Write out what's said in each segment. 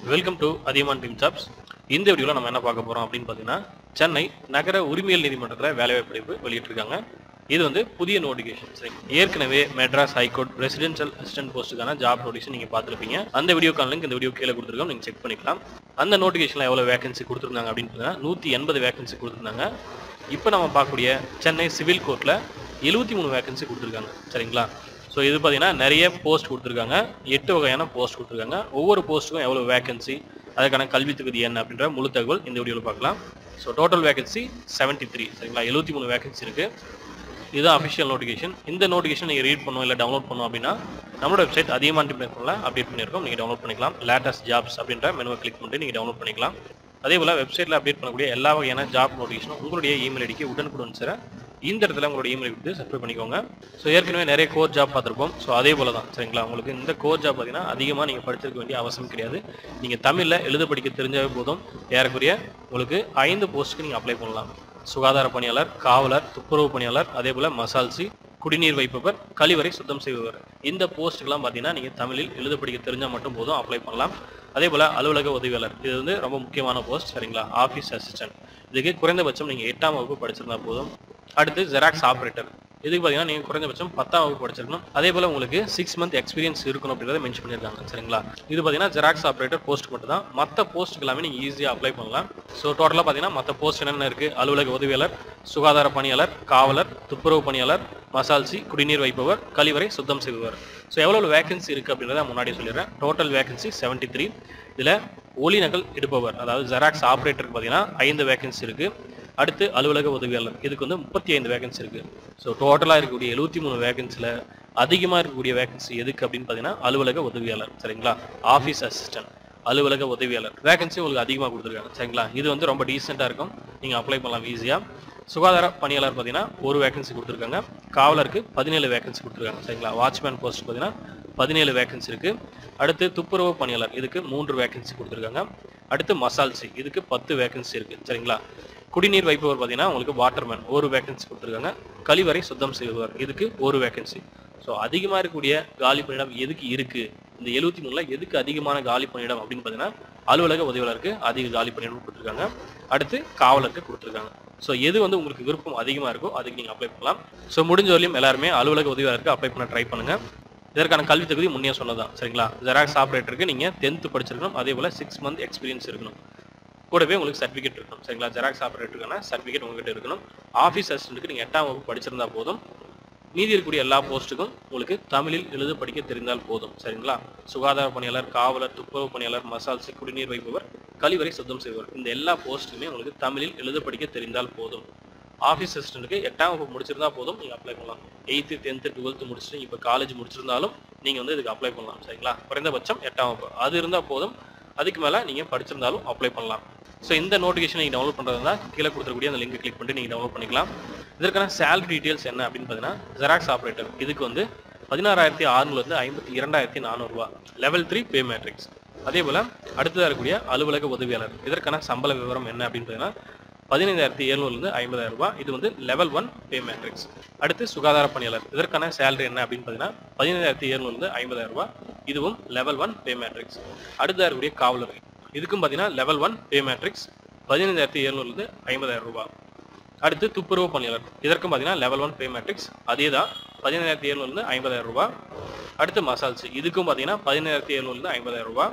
welcome to Athiyaman team jobs இந்த வீடியோவில் நம்ம என்ன பார்க்க போகிறோம் அப்படின்னு பார்த்தீங்கன்னா சென்னை நகர உரிமையல் நீதிமன்றத்தில் வேலைவாய்ப்பு படிப்பு வெளியிட்டிருக்காங்க இது வந்து புதிய நோட்டிஃபிகேஷன் சரி ஏற்கனவே மெட்ராஸ் ஹைகோர்ட் ரெசிடென்ஷியல் அசிஸ்டன்ட் போஸ்ட்டுக்கான ஜாப் நோட்டிஃபிகேஷன் நீங்கள் பார்த்துருப்பீங்க அந்த வீடியோக்கான லிங்க் இந்த வீடியோ கீழே கொடுத்துருக்கோம் நீங்கள் செக் பண்ணிக்கலாம் அந்த நோட்டிஃபிகேஷனில் எவ்வளோ வேகன்சி கொடுத்துருந்தாங்க அப்படின்னு பார்த்தீங்கன்னா நூற்றி எண்பது வேகன்சி கொடுத்துருந்தாங்க இப்போ நம்ம பார்க்கக்கூடிய சென்னை சிவில் கோர்ட்டில் எழுபத்தி மூணு வேகன்சி கொடுத்துருக்காங்க சரிங்களா ஸோ இது பார்த்தீங்கன்னா நிறைய போஸ்ட் கொடுத்துருக்காங்க எட்டு வகையான போஸ்ட் கொடுத்துருக்காங்க ஒவ்வொரு போஸ்ட்டுக்கும் எவ்வளோ வேகன்சி அதுக்கான கல்வி தகுதி என்ன அப்படின்ற முழு தகவல் இந்த வீடியோவில் பார்க்கலாம் ஸோ டோட்டல் வேகன்சி 73 த்ரீ சரிங்களா எழுபத்தி மூணு வேகன்சி இருக்குது இதுதான் அஃபிஷியல் நோட்டிஃபிகேஷன் இந்த நோட்டிஃபிகேஷன் நீங்கள் ரீட் பண்ணணும் இல்லை டவுன்லோட் பண்ணணும் அப்படின்னா நம்மளோட வெப்சைட் அதிகமான பிளாட்ஃபார்மில் அப்டேட் பண்ணியிருக்கோம் நீங்கள் டவுன்லோட் பண்ணிக்கலாம் லேட்டஸ்ட் ஜாப்ஸ் அப்படின்ற மெனுவை கிளிக் பண்ணிட்டு நீங்கள் டவுன்லோட் பண்ணிக்கலாம் அதே போல் வெப்சைட்டில் அப்டேட் பண்ணக்கூடிய எல்லா வகையான ஜாப் நோட்டிஃபிகேஷனும் உங்களுடைய இமெயில் ஐடிக்கு உடனுக்குடன் சேர இந்த இடத்துல உங்களுடைய இமெயில் கொடுத்து சப்ஸ்கிரைப் பண்ணிக்கோங்க ஸோ ஏற்கனவே நிறைய கோர் ஜாப் பார்த்துருப்போம் ஸோ அதே போல தான் சரிங்களா உங்களுக்கு இந்த கோர் ஜாப் பார்த்தீங்கன்னா அதிகமாக நீங்கள் படிச்சிருக்க வேண்டிய அவசியம் கிடையாது நீங்கள் தமிழில் எழுத படிக்க தெரிஞ்சாவே போதும் ஏறக்குறைய உங்களுக்கு ஐந்து போஸ்ட்டுக்கு நீங்கள் அப்ளை பண்ணலாம் சுகாதார பணியாளர் காவலர் துப்புரவு பணியாளர் அதே போல் மசால்சி குடிநீர் வைப்பவர் கழிவறை சுத்தம் செய்பவர் இந்த போஸ்ட்டுக்கெல்லாம் பார்த்தீங்கன்னா நீங்கள் தமிழில் எழுத படிக்க தெரிஞ்சால் மட்டும் போதும் அப்ளை பண்ணலாம் அதே போல் அலுவலக உதவியாளர் இது வந்து ரொம்ப முக்கியமான போஸ்ட் சரிங்களா ஆஃபீஸ் அசிஸ்டன்ட் இதுக்கு குறைந்தபட்சம் நீங்கள் எட்டாம் வகுப்பு படிச்சிருந்தா போதும் அடுத்து ஜெராக்ஸ் ஆப்ரேட்டர் இதுக்கு பார்த்தீங்கன்னா நீங்கள் குறைந்தபட்சம் பத்தாம் வகுப்பு படிச்சிருக்கணும் அதே போல் உங்களுக்கு சிக்ஸ் மந்த் எக்ஸ்பீரியன்ஸ் இருக்கணும் அப்படின்றத மென்ஷன் பண்ணியிருக்காங்க சரிங்களா இது பார்த்தீங்கன்னா ஜெராக்ஸ் ஆப்ரேட்டர் போஸ்ட் மட்டும் தான் மற்ற போஸ்ட்டுக்கு எல்லாமே நீங்கள் ஈஸியாக அப்ளை பண்ணலாம் ஸோ டோட்டலாக பார்த்தீங்கன்னா மற்ற போஸ்ட் என்னென்ன இருக்குது அலுவலக உதவியாளர் சுகாதார பணியாளர் காவலர் துப்புரவு பணியாளர் மசால்சி குடிநீர் வைப்பவர் கழிவறை சுத்தம் செய்பவர் ஸோ எவ்வளோ வேகன்சி இருக்குது அப்படின்றத முன்னாடி சொல்லிடுறேன் டோட்டல் வேகன்சி 73 த்ரீ இதில் ஒளி நகல் எடுப்பவர் அதாவது ஜெராக்ஸ் ஆப்ரேட்டருக்கு பார்த்தீங்கன்னா ஐந்து வேகன்சி இருக்குது அடுத்து அலுவலக உதவியாளர் இதுக்கு வந்து முப்பத்தி ஐந்து வேகன்சி இருக்கு ஸோ டோட்டலாக இருக்கக்கூடிய எழுபத்தி மூணு வேகன்சியில் அதிகமாக இருக்கக்கூடிய வேகன்சி எதுக்கு அப்படின்னு பார்த்தீங்கன்னா அலுவலக உதவியாளர் சரிங்களா ஆஃபீஸ் அசிஸ்டன்ட் அலுவலக உதவியாளர் வேகன்சி உங்களுக்கு அதிகமாக கொடுத்துருக்காங்க சரிங்களா இது வந்து ரொம்ப டீசெண்டாக இருக்கும் நீங்கள் அப்ளை பண்ணலாம் ஈஸியாக சுகாதார பணியாளர் பார்த்தீங்கன்னா ஒரு வேகன்சி கொடுத்துருக்காங்க காவலருக்கு பதினேழு வேகன்சி கொடுத்துருக்காங்க சரிங்களா வாட்ச்மேன் போஸ்ட் பார்த்தீங்கன்னா பதினேழு வேகன்சி இருக்கு அடுத்து துப்புரவு பணியாளர் இதுக்கு மூன்று வேகன்சி கொடுத்துருக்காங்க அடுத்து மசால்சி இதுக்கு பத்து வேகன்சி இருக்கு சரிங்களா குடிநீர் வைப்பவர் பார்த்தீங்கன்னா உங்களுக்கு வாட்டர்மேன் ஒரு வேகன்சி கொடுத்துருக்காங்க கழிவறை சுத்தம் செய்பவர் இதுக்கு ஒரு வேகன்சி ஸோ அதிகமாக இருக்கக்கூடிய காலி பணியிடம் எதுக்கு இருக்கு இந்த எழுபத்தி மூணுல எதுக்கு அதிகமான காலி பணியிடம் அப்படின்னு பார்த்தீங்கன்னா அலுவலக உதவியாளருக்கு அதிக காலி பணியிடம் கொடுத்துருக்காங்க அடுத்து காவலருக்கு கொடுத்துருக்காங்க ஸோ எது வந்து உங்களுக்கு விருப்பம் அதிகமாக இருக்கோ அதுக்கு நீங்கள் அப்ளை பண்ணலாம் ஸோ முடிஞ்ச வரையும் எல்லாருமே அலுவலக உதவியாளருக்கு அப்ளை பண்ண ட்ரை பண்ணுங்க இதற்கான கல்வி தகுதி முன்னே சொன்னதான் சரிங்களா ஜெராக்ஸ் ஆப்ரேட்டருக்கு நீங்கள் டென்த்து படிச்சிருக்கணும் அதே போல் சிக்ஸ் மந்த் எக்ஸ்பீரியன்ஸ் இருக்கணும் கூடவே உங்களுக்கு சர்டிஃபிகேட் இருக்கணும் சரிங்களா ஜெராக்ஸ் ஆப்ரேட்டருக்கான சர்டிஃபிகேட் உங்ககிட்ட இருக்கணும் ஆஃபீஸ் அசிஸ்டன்ட்டுக்கு நீங்கள் எட்டாம் வகுப்பு படிச்சிருந்தா போதும் மீதி இருக்கக்கூடிய எல்லா போஸ்ட்டுக்கும் உங்களுக்கு தமிழில் எழுத படிக்க தெரிந்தால் போதும் சரிங்களா சுகாதார பணியாளர் காவலர் துப்புரவு பணியாளர் மசால்சி குடிநீர் வைப்பவர் கழிவறை சுத்தம் செய்பவர் இந்த எல்லா போஸ்ட்டுமே உங்களுக்கு தமிழில் எழுத படிக்க தெரிந்தால் போதும் ஆஃபீஸ் அசிஸ்டன்ட்டுக்கு எட்டாம் வகுப்பு முடிச்சிருந்தா போதும் நீங்கள் அப்ளை பண்ணலாம் எயித்து டென்த்து டுவெல்த்து முடிச்சுட்டு இப்போ காலேஜ் முடிச்சிருந்தாலும் நீங்கள் வந்து இதுக்கு அப்ளை பண்ணலாம் சரிங்களா குறைந்தபட்சம் எட்டாம் வகுப்பு அது இருந்தால் போதும் அதுக்கு மேலே நீங்கள் படிச்சிருந்தாலும் அப்ளை பண்ணலாம் ஸோ இந்த நோட்டிஃபிகேஷன் நீங்கள் டவுன்லோட் பண்ணுறதா கீழே கொடுத்துருக்கூடிய அந்த லிங்க் கிளிக் பண்ணிட்டு நீங்கள் டவுன்லோட் பண்ணிக்கலாம் இதற்கான சேலரி டீட்டெயில்ஸ் என்ன அப்படின்னு பார்த்தீங்கன்னா ஜெராக்ஸ் ஆப்ரேட்டர் இதுக்கு வந்து பதினாறாயிரத்தி அறுநூறுலேருந்து ஐம்பத்தி இரண்டாயிரத்தி நானூறுரூவா லெவல் த்ரீ பே மேட்ரிக்ஸ் அதே போல் அடுத்ததாக இருக்கக்கூடிய அலுவலக உதவியாளர் இதற்கான சம்பள விவரம் என்ன அப்படின்னு பார்த்தீங்கன்னா பதினைந்தாயிரத்தி எழுநூறுலேருந்து ஐம்பதாயிரம் ரூபாய் இது வந்து லெவல் ஒன் பே மேட்ரிக்ஸ் அடுத்து சுகாதார பணியாளர் இதற்கான சேலரி என்ன அப்படின்னு பார்த்தீங்கன்னா பதினைந்தாயிரத்தி எழுநூறுலேருந்து ஐம்பதாயிரம் ரூபாய் இதுவும் லெவல் ஒன் பே மேட்ரிக்ஸ் அடுத்ததாக இருக்கக்கூடிய காவலர் இதுக்கும் பார்த்தீங்கன்னா லெவல் ஒன் பே மேட்ரிக்ஸ் பதினைந்தாயிரத்தி எழுநூறுலேருந்து ஐம்பதாயிரம் ரூபாய் அடுத்து துப்புரவு பணியாளர் இதற்கும் பார்த்தீங்கன்னா லெவல் ஒன் பே மேட்ரிக்ஸ் அதே தான் பதினேழாயிரத்தி எழுநூறுலேருந்து ஐம்பதாயிரம் ரூபாய் அடுத்து மசால்ஸ் இதுக்கும் பார்த்தீங்கன்னா பதினேழாயிரத்தி எழுநூறுலேருந்து ஐம்பதாயிரம் ரூபாய்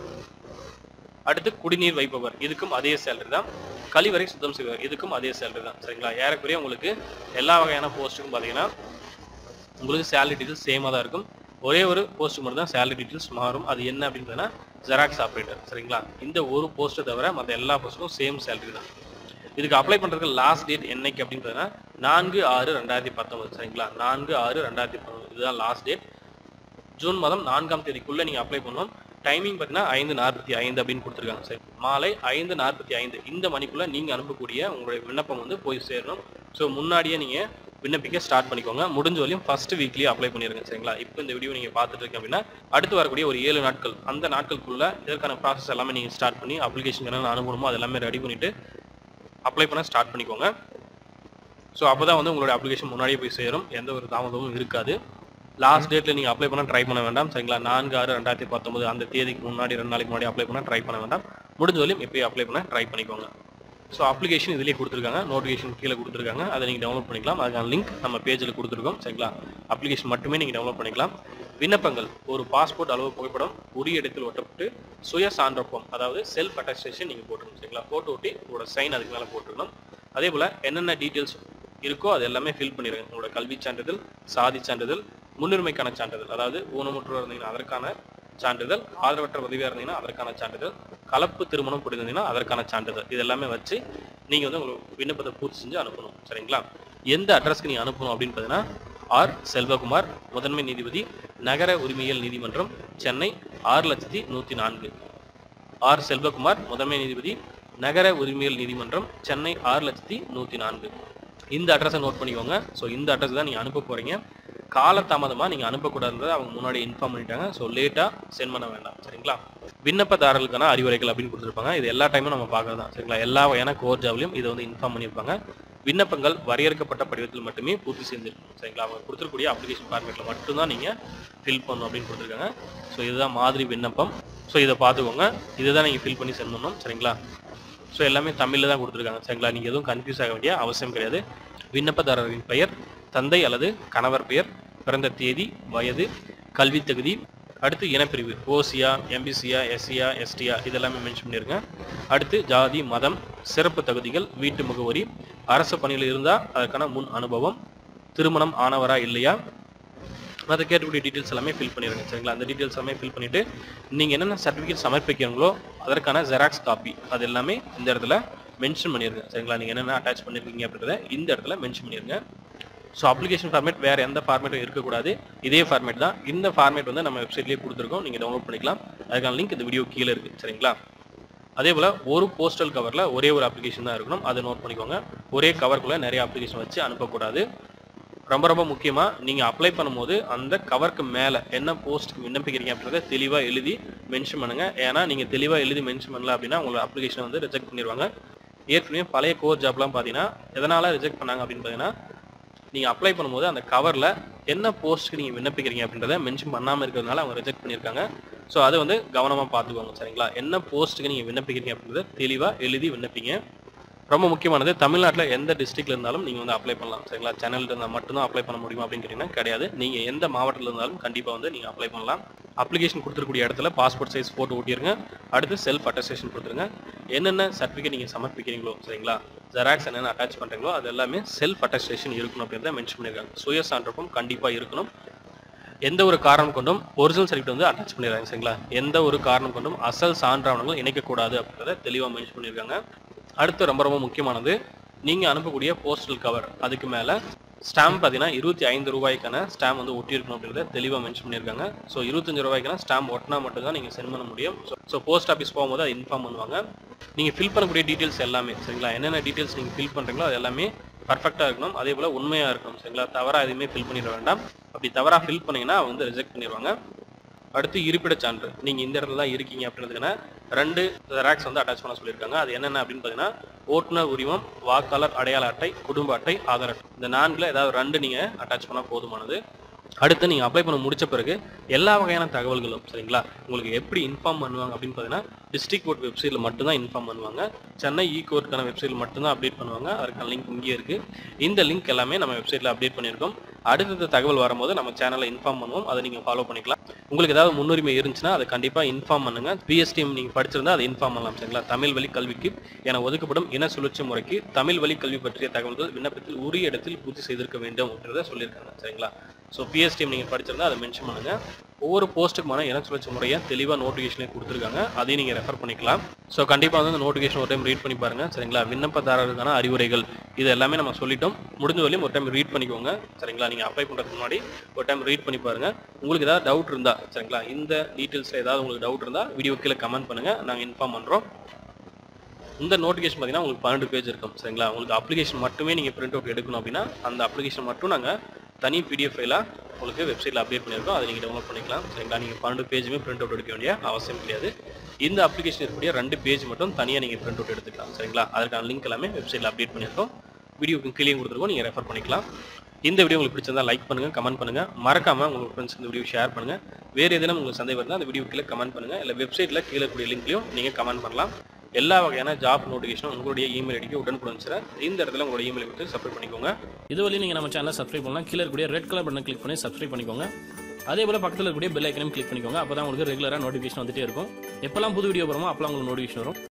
அடுத்து குடிநீர் வைப்பவர் இதுக்கும் அதே சேலரி தான் கழிவறை சுத்தம் செய்வர் இதுக்கும் அதே சேலரி தான் சரிங்களா ஏறக்குறைய உங்களுக்கு எல்லா வகையான போஸ்ட்டுக்கும் பார்த்தீங்கன்னா உங்களுக்கு சேலரி டீட்டெயில்ஸ் சேமாக தான் இருக்கும் ஒரே ஒரு போஸ்ட் மட்டும் தான் சேலரி டீட்டெயில்ஸ் மாறும் அது என்ன அப்படின்னு பார்த்தீங்கன்னா ஜெராக்ஸ் ஆப்ரேட்டர் சரிங்களா இந்த ஒரு போஸ்ட்டை தவிர மற்ற எல்லா போஸ்ட்டுக்கும் சேம் சேலரி தான் இதுக்கு அப்ளை பண்ணுறதுக்கு லாஸ்ட் டேட் என்னைக்கு அப்படின்னு பார்த்தீங்கன்னா நான்கு ஆறு ரெண்டாயிரத்தி பத்தொன்பது சரிங்களா நான்கு ஆறு ரெண்டாயிரத்தி பத்தொன்பது இதுதான் லாஸ்ட் டேட் ஜூன் மாதம் நான்காம் தேதிக்குள்ளே நீங்கள் அப்ளை பண்ணணும் டைமிங் பார்த்தீங்கன்னா ஐந்து நாற்பத்தி ஐந்து அப்படின்னு கொடுத்துருக்காங்க சரி மாலை ஐந்து நாற்பத்தி ஐந்து இந்த மணிக்குள்ளே நீங்கள் அனுப்பக்கூடிய உங்களுடைய விண்ணப்பம் வந்து போய் சேரணும் ஸோ முன்னாடியே நீங்கள் விண்ணப்பிக்க ஸ்டார்ட் பண்ணிக்கோங்க முடிஞ்ச வரையும் ஃபர்ஸ்ட் வீக்லி அப்ளை பண்ணிருங்க சரிங்களா இப்போ இந்த வீடியோ நீங்கள் பார்த்துட்டு இருக்கீங்க அப்படின்னா அடுத்து வரக்கூடிய ஒரு ஏழு நாட்கள் அந்த நாட்களுக்குள்ள இதற்கான ப்ராசஸ் எல்லாமே நீங்கள் ஸ்டார்ட் பண்ணி அப்ளிகேஷன் என்ன அனுப்பணுமோ அது எல்லாமே ரெடி பண்ணிட்டு அப்ளை பண்ண ஸ்டார்ட் பண்ணிக்கோங்க ஸோ அப்போ தான் வந்து உங்களுடைய அப்ளிகேஷன் முன்னாடியே போய் சேரும் எந்த ஒரு தாமதமும் இருக்காது லாஸ்ட் டேட்ல நீங்க அப்ளை பண்ண ட்ரை பண்ண வேண்டாம் சரிங்களா நான்கு ஆறு ரெண்டாயிரத்தி பத்தொன்பது அந்த தேதிக்கு முன்னாடி ரெண்டு நாளைக்கு முன்னாடி அப்ளை பண்ண ட்ரை பண்ண வேண்டாம் முடிஞ்ச வரையும் இப்போயே அப்ளை பண்ண ட்ரை பண்ணிக்கோங்க ஸோ அப்ளிகேஷன் இதுலேயே கொடுத்துருக்காங்க நோட்டிஃபிகேஷன் கீழே கொடுத்துருக்காங்க அதை நீங்கள் டவுன்லோட் பண்ணிக்கலாம் அதுக்கான லிங்க் நம்ம பேஜில் கொடுத்துருக்கோம் சரிங்களா அப்ளிகேஷன் மட்டுமே நீங்கள் டவுன்லோட் பண்ணிக்கலாம் விண்ணப்பங்கள் ஒரு பாஸ்போர்ட் அளவு புகைப்படம் உரிய இடத்தில் ஒட்டப்பட்டு சுய சான்றப்பம் அதாவது செல்ஃப் அட்டஸ்டேஷன் நீங்கள் போட்டுருக்கணும் சரிங்களா ஃபோட்டோ ஒட்டி உங்களோட சைன் அதுக்கு மேலே போட்டுருக்கணும் அதே போல் என்னென்ன டீட்டெயில்ஸ் இருக்கோ அது எல்லாமே ஃபில் பண்ணிடுங்க உங்களோட கல்வி சான்றிதழ் சாதி சான்றிதழ் முன்னுரிமைக்கான சான்றிதழ் அதாவது ஊனமுற்றோர் இருந்தீங்கன்னா அதற்கான சான்றிதழ் ஆதரவற்ற உதவியாக இருந்தீங்கன்னா அதற்கான சான்றிதழ் கலப்பு திருமணம் புரிந்திருந்தீங்கன்னா அதற்கான சான்றிதழ் இது எல்லாமே வச்சு நீங்கள் வந்து உங்களுக்கு விண்ணப்பத்தை பூர்த்தி செஞ்சு அனுப்பணும் சரிங்களா எந்த அட்ரஸ்க்கு நீங்கள் அனுப்பணும் அப்படின்னு பார்த்தீங்கன்னா ஆர் செல்வகுமார் முதன்மை நீதிபதி நகர உரிமையியல் நீதிமன்றம் சென்னை ஆறு லட்சத்தி நூற்றி நான்கு ஆர் செல்வகுமார் முதன்மை நீதிபதி நகர உரிமையியல் நீதிமன்றம் சென்னை ஆறு லட்சத்தி நூற்றி நான்கு இந்த அட்ரஸை நோட் பண்ணிக்கோங்க ஸோ இந்த அட்ரஸ் தான் நீங்கள் அனுப்ப போகிறீங்க காலதாமதமாக நீங்கள் அனுப்பக்கூடாதுன்றதை அவங்க முன்னாடி இன்ஃபார்ம் பண்ணிட்டாங்க ஸோ லேட்டாக சென்ட் பண்ண வேண்டாம் சரிங்களா விண்ணப்பதாரர்களுக்கான அறிவுரைகள் அப்படின்னு கொடுத்துருப்பாங்க இது எல்லா டைமும் நம்ம பார்க்கறது தான் சரிங்களா எல்லா வகையான கோர் ஜாப்லையும் இதை வந்து இன்ஃபார்ம் பண்ணியிருப்பாங்க விண்ணப்பங்கள் வரையறுக்கப்பட்ட படிவத்தில் மட்டுமே பூர்த்தி செஞ்சிருக்கும் சரிங்களா அவங்க கொடுத்துருக்கூடிய அப்ளிகேஷன் ஃபார்மேட்டில் மட்டும்தான் நீங்கள் ஃபில் பண்ணணும் அப்படின்னு கொடுத்துருக்காங்க ஸோ இதுதான் மாதிரி விண்ணப்பம் ஸோ இதை பார்த்துக்கோங்க இதுதான் நீங்கள் ஃபில் பண்ணி சென்ட் பண்ணணும் சரிங்களா ஸோ எல்லாமே தமிழில் தான் கொடுத்துருக்காங்க சரிங்களா நீங்கள் எதுவும் கன்ஃபியூஸ் ஆக வேண்டிய அவசியம் கிடையாது விண்ணப்பதாரரின் பெயர் தந்தை அல்லது கணவர் பெயர் பிறந்த தேதி வயது கல்வி தகுதி அடுத்து இனப்பிரிவு ஓசியா எம்பிசியா எஸ்சியா எஸ்டியா இதெல்லாமே மென்ஷன் பண்ணிருங்க அடுத்து ஜாதி மதம் சிறப்பு தகுதிகள் வீட்டு முகவரி அரசு பணியில் இருந்தால் அதற்கான முன் அனுபவம் திருமணம் ஆனவரா இல்லையா அதை கேட்கக்கூடிய டீட்டெயில்ஸ் எல்லாமே ஃபில் பண்ணிடுங்க சரிங்களா அந்த டீட்டெயில்ஸ் எல்லாமே ஃபில் பண்ணிவிட்டு நீங்கள் என்னென்ன சர்டிஃபிகேட் சமர்ப்பிக்கிறீங்களோ அதற்கான ஜெராக்ஸ் காப்பி அது எல்லாமே இந்த இடத்துல மென்ஷன் பண்ணிடுங்க சரிங்களா நீங்கள் என்னென்ன அட்டாச் பண்ணியிருக்கீங்க அப்படின்றத இந்த இடத்துல மென்ஷன் பண்ணிடுங்க ஸோ அப்ளிகேஷன் ஃபார்மேட் வேறு எந்த ஃபார்மேட்டும் இருக்கக்கூடாது இதே ஃபார்மேட் தான் இந்த ஃபார்மேட் வந்து நம்ம வெப்சைட்லேயே கொடுத்துருக்கோம் நீங்கள் டவுன்லோட் பண்ணிக்கலாம் அதுக்கான லிங்க் இந்த வீடியோ கீழே இருக்குது சரிங்களா அதே போல் ஒரு போஸ்டல் கவரில் ஒரே ஒரு அப்ளிகேஷன் தான் இருக்கணும் அதை நோட் பண்ணிக்கோங்க ஒரே கவருக்குள்ளே நிறைய அப்ளிகேஷன் வச்சு அனுப்பக்கூடாது ரொம்ப ரொம்ப முக்கியமாக நீங்கள் அப்ளை பண்ணும்போது அந்த கவருக்கு மேலே என்ன போஸ்ட்டுக்கு விண்ணப்பிக்கிறீங்க அப்படின்றத தெளிவாக எழுதி மென்ஷன் பண்ணுங்கள் ஏன்னா நீங்கள் தெளிவாக எழுதி மென்ஷன் பண்ணல அப்படின்னா உங்களோட அப்ளிகேஷனை வந்து ரிஜெக்ட் பண்ணிடுவாங்க ஏற்கனவே பழைய கோர் ஜாப்லாம் பார்த்தீங்கன்னா எதனால் ரிஜெக்ட் பண்ணாங்க அப்படின்னு பார்த்தீங்கன்னா நீங்கள் அப்ளை பண்ணும்போது அந்த கவரில் என்ன போஸ்ட்டுக்கு நீங்கள் விண்ணப்பிக்கிறீங்க அப்படின்றத மென்ஷன் பண்ணாமல் இருக்கிறதுனால அவங்க ரிஜெக்ட் பண்ணியிருக்காங்க ஸோ அதை வந்து கவனமாக பார்த்துக்கோங்க சரிங்களா என்ன போஸ்ட்டுக்கு நீங்கள் விண்ணப்பிக்கிறீங்க அப்படின்றத தெளிவாக எழுதி விண்ணப்பிங்க ரொம்ப முக்கியமானது தமிழ்நாட்டில் எந்த டிஸ்ட்ரிக்ட்ல இருந்தாலும் நீங்கள் வந்து அப்ளை பண்ணலாம் சரிங்களா சென்னையில் இருந்தால் மட்டும்தான் அப்ளை பண்ண முடியுமா அப்படின்னு கேட்டிங்கன்னா கிடையாது நீங்கள் எந்த மாவட்டத்தில் இருந்தாலும் கண்டிப்பாக வந்து நீங்கள் அப்ளை பண்ணலாம் அப்ளிகேஷன் கொடுத்துருக்கூடிய இடத்துல பாஸ்போர்ட் சைஸ் ஃபோட்டோ ஒட்டிருங்க அடுத்து செல்ஃப் அட்டஸ்டேஷன் கொடுத்துருங்க என்னென்ன சர்டிஃபிகேட் நீங்கள் சமர்ப்பிக்கிறீங்களோ சரிங்களா ஜெராக்ஸ் என்னென்ன அட்டாச் பண்ணுறீங்களோ அது எல்லாமே செல்ஃப் அட்டஸ்டேஷன் இருக்கணும் அப்படின்றத மென்ஷன் பண்ணியிருக்காங்க சுய சான்றப்பம் கண்டிப்பாக இருக்கணும் எந்த ஒரு காரணம் கொண்டும் ஒரிஜினல் சர்டிஃபிகேட் வந்து அட்டாச் பண்ணிடுறாங்க சரிங்களா எந்த ஒரு காரணம் கொண்டும் அசல் சான்றாவணங்கள் இணைக்கக்கூடாது அப்படின்றத தெளிவாக மென்ஷன் பண்ணியிருக்காங்க அடுத்து ரொம்ப ரொம்ப முக்கியமானது நீங்கள் அனுப்பக்கூடிய போஸ்டல் கவர் அதுக்கு மேலே ஸ்டாம்ப் பார்த்தீங்கன்னா இருபத்தி ஐந்து ரூபாய்க்கான ஸ்டாம்ப் வந்து ஒட்டியிருக்கணும் அப்படின்றத தெளிவாக மென்ஷன் பண்ணியிருக்காங்க ஸோ இருபத்தஞ்சு ரூபாய்க்கான ஸ்டாம்ப் ஒட்டினா மட்டும் தான் நீங்கள் சென்ட் பண்ண முடியும் ஸோ போஸ்ட் ஆஃபீஸ் போகும்போது அதை இன்ஃபார்ம் பண்ணுவாங்க நீங்கள் ஃபில் பண்ணக்கூடிய டீட்டெயில்ஸ் எல்லாமே சரிங்களா என்னென்ன டீட்டெயில்ஸ் நீங்கள் ஃபில் பண்ணுறீங்களோ அது எல்லாமே பர்ஃபெக்டாக இருக்கணும் அதே போல் உண்மையாக இருக்கணும் சரிங்களா தவறாக எதுவுமே ஃபில் பண்ணிட வேண்டாம் அப்படி தவறாக ஃபில் பண்ணீங்கன்னா அவங்க வந்து ரிஜெக்ட் பண்ணிடுவாங்க அடுத்து இருப்பிடச் சான்று நீங்கள் இந்த இடத்துல தான் இருக்கீங்க அப்படின்றதுக்கான ரெண்டு ஜெராக்ஸ் வந்து அட்டாச் பண்ண சொல்லியிருக்காங்க அது என்னென்ன அப்படின்னு பார்த்தீங்கன்னா ஓட்டுநர் உரிமம் வாக்காளர் அடையாள அட்டை குடும்ப அட்டை ஆதார் அட்டை இந்த நான்கில் ஏதாவது ரெண்டு நீங்கள் அட்டாச் பண்ணால் போதுமானது அடுத்து நீங்கள் அப்ளை பண்ண முடிச்ச பிறகு எல்லா வகையான தகவல்களும் சரிங்களா உங்களுக்கு எப்படி இன்ஃபார்ம் பண்ணுவாங்க அப்படின்னு பார்த்தீங்கன்னா டிஸ்ட்ரிக்ட் கோர்ட் வெப்சைட்டில் மட்டும்தான் இன்ஃபார்ம் பண்ணுவாங்க சென்னை இ கோர்ட்டுக்கான வெப்சைட்டில் மட்டும்தான் அப்டேட் பண்ணுவாங்க அதுக்கான லிங்க் இங்கேயே இருக்குது இந்த லிங்க் எல்லாமே நம்ம வெப்சைட்டில் அப்டேட் பண்ணியிருக்கோம் அடுத்தடுத்த தகவல் வரும்போது நம்ம சேனலில் இன்ஃபார்ம் பண்ணுவோம் அதை நீங்கள் ஃபாலோ பண்ணிக்கலாம் உங்களுக்கு ஏதாவது முன்னுரிமை இருந்துச்சுன்னா அதை கண்டிப்பாக இன்ஃபார்ம் பண்ணுங்க பிஎஸ்டிஎம் நீங்கள் படிச்சிருந்தா அதை இன்ஃபார்ம் பண்ணலாம் சரிங்களா தமிழ் வழி கல்விக்கு என ஒதுக்கப்படும் இன சுழற்சி முறைக்கு தமிழ் வழி கல்வி பற்றிய தகவல்கள் விண்ணப்பத்தில் உரிய இடத்தில் பூர்த்தி செய்திருக்க வேண்டும் அப்படின்றத சொல்லியிருக்காங்க சரிங்களா ஸோ பிஎஸ்டிஎம் நீங்கள் படிச்சிருந்தா அதை மென்ஷன் பண்ணுங்க ஒவ்வொரு போஸ்ட்டுக்குமான இன சுழற்சி முறையை தெளிவாக நோட்டிஃபிகேஷனே கொடுத்துருக்காங்க அதையும் நீங்கள் ரெஃபர் பண்ணிக்கலாம் ஸோ கண்டிப்பாக வந்து நோட்டிஃபிகேஷன் ஒரு டைம் ரீட் பண்ணி பாருங்க சரிங்களா விண்ணப்பதாரருக்கான அறிவுரைகள் இது எல்லாமே நம்ம சொல்லிட்டோம் முடிஞ்ச வரையும் ஒரு டைம் ரீட் பண்ணிக்கோங்க சரிங்களா நீங்கள் அப்ளை பண்ணுறதுக்கு முன்னாடி ஒரு டைம் ரீட் பண்ணி பாருங்க உங்களுக்கு ஏதாவது டவுட் இருந்தா சரிங்களா இந்த டீட்டெயில்ஸில் ஏதாவது உங்களுக்கு டவுட் இருந்தால் வீடியோ கீழே கமெண்ட் பண்ணுங்க நாங்கள் இன்ஃபார்ம் பண்ணுறோம் இந்த நோட்டிஃபிகேஷன் பார்த்தீங்கன்னா உங்களுக்கு பன்னெண்டு பேஜ் இருக்கும் சரிங்களா உங்களுக்கு அப்ளிகேஷன் மட்டுமே நீங்கள் பிரிண்ட் அவுட் எடுக்கணும் அப்படின்னா அந்த அப்ளிகேஷன் மட்டும் நாங்கள் தனி பிடிஎஃப் ஃபைலாக உங்களுக்கு வெப்சைட்டில் அப்டேட் பண்ணியிருக்கோம் அதை நீங்கள் டவுன்லோட் பண்ணிக்கலாம் சரிங்களா நீங்கள் பன்னெண்டு பேஜுமே பிரிண்ட் அவுட் எடுக்க வேண்டிய அவசியம் கிடையாது இந்த அப்ளிகேஷன் இருக்கக்கூடிய ரெண்டு பேஜ் மட்டும் தனியாக நீங்கள் பிரிண்ட் அவுட் எடுத்துக்கலாம் சரிங்களா அதற்கான லிங்க் எல்லாமே வெப்சைட்டில் அப்டேட் பண்ணியிருக்கோம் வீடியோக்கு கீழே கொடுத்துருக்கோம் நீங்கள் ரெஃபர் பண்ணிக்கலாம் இந்த வீடியோ உங்களுக்கு பிடிச்சிருந்தா லைக் பண்ணுங்க கமெண்ட் பண்ணுங்க மறக்காம உங்க ஃப்ரெண்ட்ஸ் இந்த வீடியோ ஷேர் பண்ணுங்க வேறு எதுனா உங்களுக்கு சந்தேகம் இருந்தால் அந்த வீடியோ கீழே கமெண்ட் பண்ணுங்க இல்லை வெப்சைட்ல கீழே கூடிய லிங்க்லையும் நீங்க கமெண்ட் பண்ணலாம் எல்லா வகையான ஜாப் நோட்டிஃபிகேஷனும் உங்களுடைய இமெயில் ஐடிக்கு உடனுக்குடன் சார் இந்த இடத்துல உங்களோட இமெயில் கொடுத்து சப்ஸ்கிரைப் பண்ணிக்கோங்க இதுவரையும் நீங்கள் நம்ம சேனலை சப்ஸ்கிரைப் பண்ணலாம் கீழே இருக்கக்கூடிய ரெட் கலர் பட்டனை கிளிக் பண்ணி சப்ஸ்கிரைப் பண்ணிக்கோங்க அதே போல் பக்கத்தில் இருக்கக்கூடிய பெல் ஐக்கனையும் கிளிக் பண்ணிக்கோங்க அப்போ தான் உங்களுக்கு ரெகுலராக நோட்டிஃபிகேஷன் வந்துட்டே இருக்கும் எப்போல்லாம் புது வீடியோ வருமோ அப்போல்லாம் உங்களுக்கு நோட்டிஃபிகேஷன் வரும்